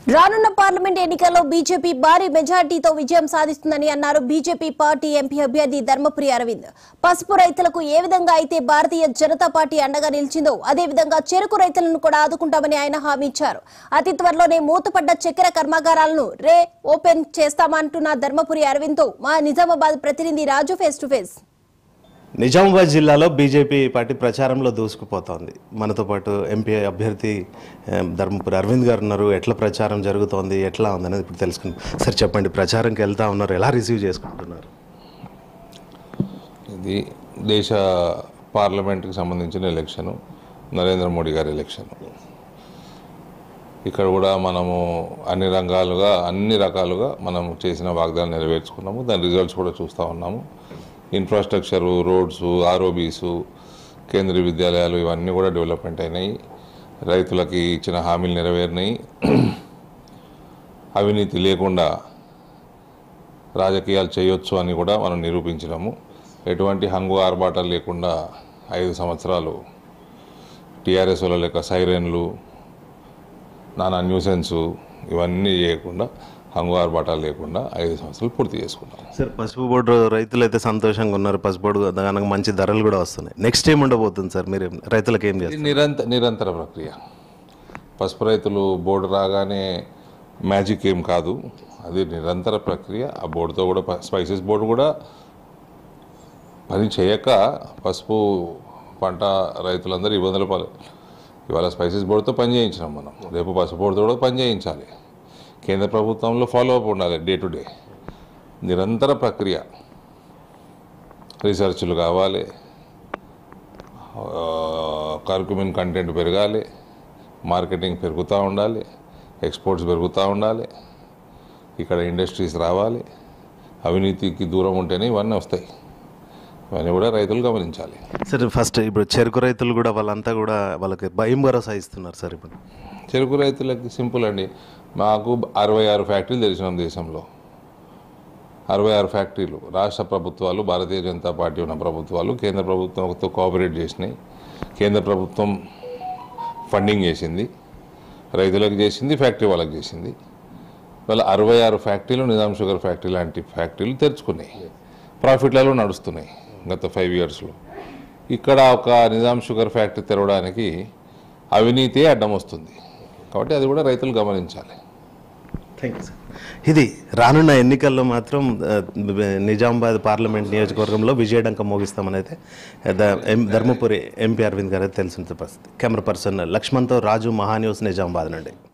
రానున్న పార్లమెంట్ ఎన్నికల్లో బీజేపీ భారీ మెజార్టీతో విజయం సాధిస్తుందని అన్నారు బీజేపీ పార్టీ ఎంపీ అభ్యర్థి ధర్మపురి అరవింద్ పసుపు రైతులకు ఏ విధంగా అయితే భారతీయ జనతా పార్టీ అండగా నిలిచిందో అదే విధంగా చెరుకు రైతులను కూడా ఆదుకుంటామని ఆయన హామీ ఇచ్చారు అతి త్వరలోనే మూతపడ్డ చక్కెర కర్మాగారాలను రే ఓపెన్ చేస్తామంటున్న ధర్మపురి అరవింద్ తో మా నిజామాబాద్ ప్రతినిధి Raju face to face Nizamabad జిల్లాలో బీజేపీ పార్టీ ప్రచారంలో దూసుకుపోతోంది మనతో పాటు ఎంపీ అభ్యర్థి ఆ, ధర్మపురి అరవింద్ గారు ఉన్నారు ఎట్లా ప్రచారం జరుగుతోంది ఎట్లా ఉందనేది ఇప్పుడు తెలుసుకుందాం సార్ చెప్పండి ప్రచారంకి వెళ్తా ఉన్నారు ఎలా రిసీవ్ చేసుకుంటున్నారు ఇది దేశ పార్లమెంట్కి సంబంధించిన ఎలక్షను నరేంద్ర మోడీ గారి ఎలక్షన్ ఇక్కడ కూడా మనము అన్ని రంగాలుగా అన్ని రకాలుగా మనం చేసిన వాగ్దానం నెరవేర్చుకున్నాము దాని రిజల్ట్స్ కూడా చూస్తూ ఉన్నాము ఇన్ఫ్రాస్ట్రక్చరు రోడ్స్ ఆర్ఓబీసు కేంద్రీయ విద్యాలయాలు ఇవన్నీ కూడా డెవలప్మెంట్ అయినాయి రైతులకి ఇచ్చిన హామీలు నెరవేరినాయి అవినీతి లేకుండా రాజకీయాలు చేయొచ్చు అని కూడా మనం నిరూపించినాము ఎటువంటి హంగు ఆర్భాటాలు లేకుండా ఐదు సంవత్సరాలు టీఆర్ఎస్ వాళ్ళ లెక్క సైరన్లు నానా న్యూసెన్సు ఇవన్నీ చేయకుండా హంగు ఆర్భాటాలు లేకుండా ఐదు సంవత్సరాలు పూర్తి చేసుకున్నాం సార్ పసుపు బోర్డు రైతులు అయితే సంతోషంగా ఉన్నారు పసుపు బోర్డు దానికి మంచి ధరలు కూడా వస్తున్నాయి నెక్స్ట్ ఏం ఉండబోతుంది సార్ మీరు రైతులకు ఏం చేస్తారు ఇది నిరంతర నిరంతర ప్రక్రియ పసుపు రైతులు బోర్డు రాగానే మ్యాజిక్ ఏం కాదు అది నిరంతర ప్రక్రియ ఆ బోర్డుతో కూడా ప- స్పైసెస్ బోర్డు కూడా పని చేయక పసుపు పంట రైతులందరూ ఇబ్బందులు పాలు ఇవాళ స్పైసెస్ బోర్డుతో పని చేయించినాం మనం రేపు పసుపు బోర్డుతో కూడా పని చేయించాలి కేంద్ర ప్రభుత్వంలో ఫాలో అప్ ఉండాలి డే టు డే నిరంతర ప్రక్రియ రీసెర్చ్లు కావాలి కర్కుమిన్ కంటెంట్ పెరగాలి మార్కెటింగ్ పెరుగుతూ ఉండాలి ఎక్స్పోర్ట్స్ పెరుగుతూ ఉండాలి ఇక్కడ ఇండస్ట్రీస్ రావాలి అవినీతికి దూరం ఉంటేనే ఇవన్నీ వస్తాయి ఇవన్నీ కూడా రైతులు గమనించాలి సార్ ఫస్ట్ ఇప్పుడు చెరుకు రైతులు కూడా వాళ్ళంతా కూడా వాళ్ళకి భయం భరోసా ఇస్తున్నారు సార్ ఇప్పుడు చెరుకు రైతులకి సింపుల్ అండి మాకు అరవై ఆరు ఫ్యాక్టరీలు తెలిసినాం దేశంలో అరవై ఆరు ఫ్యాక్టరీలు రాష్ట్ర ప్రభుత్వాలు భారతీయ జనతా పార్టీ ఉన్న ప్రభుత్వాలు కేంద్ర ప్రభుత్వంతో కోఆపరేట్ చేసినాయి కేంద్ర ప్రభుత్వం ఫండింగ్ చేసింది రైతులకు చేసింది ఫ్యాక్టరీ వాళ్ళకి చేసింది వాళ్ళ అరవై ఆరు ఫ్యాక్టరీలు నిజాం షుగర్ ఫ్యాక్టరీ లాంటి ఫ్యాక్టరీలు తెరుచుకున్నాయి ప్రాఫిట్లలో నడుస్తున్నాయి గత ఫైవ్ ఇయర్స్లో ఇక్కడ ఒక నిజాం షుగర్ ఫ్యాక్టరీ తెరవడానికి అవినీతి అడ్డం వస్తుంది కాబట్టి అది కూడా రైతులు గమనించాలి థ్యాంక్ యూ సార్ ఇది రానున్న ఎన్నికల్లో మాత్రం ఆ, నిజామాబాద్ పార్లమెంట్ నియోజకవర్గంలో విజయడంక మోగిస్తామని అయితే ద- ఎం- ధర్మపురి ఎంపీ అరవింద్ గారు అయితే తెలిసిన పరిస్థితి కెమెరా పర్సన్ లక్ష్మణ్తో రాజు మహాన్యూస్ నిజామాబాద్ నుండి